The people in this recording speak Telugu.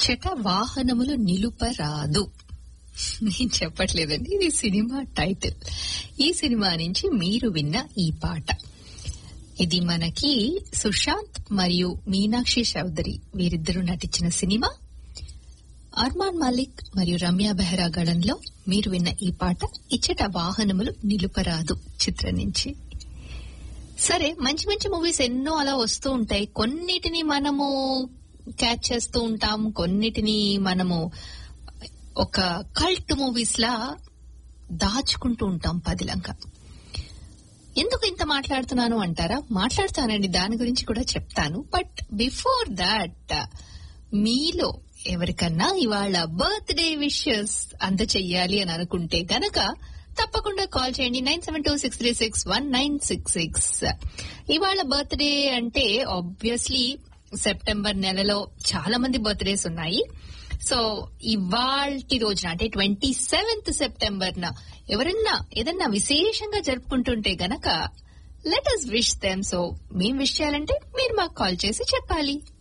ఇచ్చట వాహనములు నిలుపరాదు నేను చెప్పట్లేదండి ఇది సినిమా టైటిల్ ఈ సినిమా నుంచి మీరు విన్న ఈ పాట ఇది మనకి సుశాంత్ మరియు మీనాక్షి చౌదరి వీరిద్దరూ నటించిన సినిమా అర్మాన్ మాలిక్ మరియు రమ్య బెహ్రా గళంలో మీరు విన్న ఈ పాట ఇచ్చట వాహనములు నిలుపరాదు చిత్రం నుంచి సరే మంచి మంచి మూవీస్ ఎన్నో అలా వస్తూ ఉంటాయి కొన్నిటిని మనము క్యాచ్ చేస్తూ ఉంటాం కొన్నిటిని మనము ఒక కల్ట్ మూవీస్ లా దాచుకుంటూ ఉంటాం పదిలంగా ఎందుకు ఇంత మాట్లాడుతున్నాను అంటారా మాట్లాడతానండి దాని గురించి కూడా చెప్తాను బట్ బిఫోర్ దాట్ మీలో ఎవరికన్నా ఇవాళ బర్త్డే విషెస్ అందచెయ్యాలి అని అనుకుంటే గనక తప్పకుండా కాల్ చేయండి nine seven two six three six one nine six six ఇవాళ బర్త్డే అంటే ఆబ్వియస్లీ సెప్టెంబర్ నెలలో చాలా మంది బర్త్డేస్ ఉన్నాయి సో ఇవాల్టి రోజున అంటే ట్వంటీ సెవెంత్ సెప్టెంబర్ న ఎవరన్నా ఏదన్నా విశేషంగా జరుపుకుంటుంటే గనక let us wish them so మేం విష్ చేయాలంటే మీరు మాకు కాల్ చేసి చెప్పాలి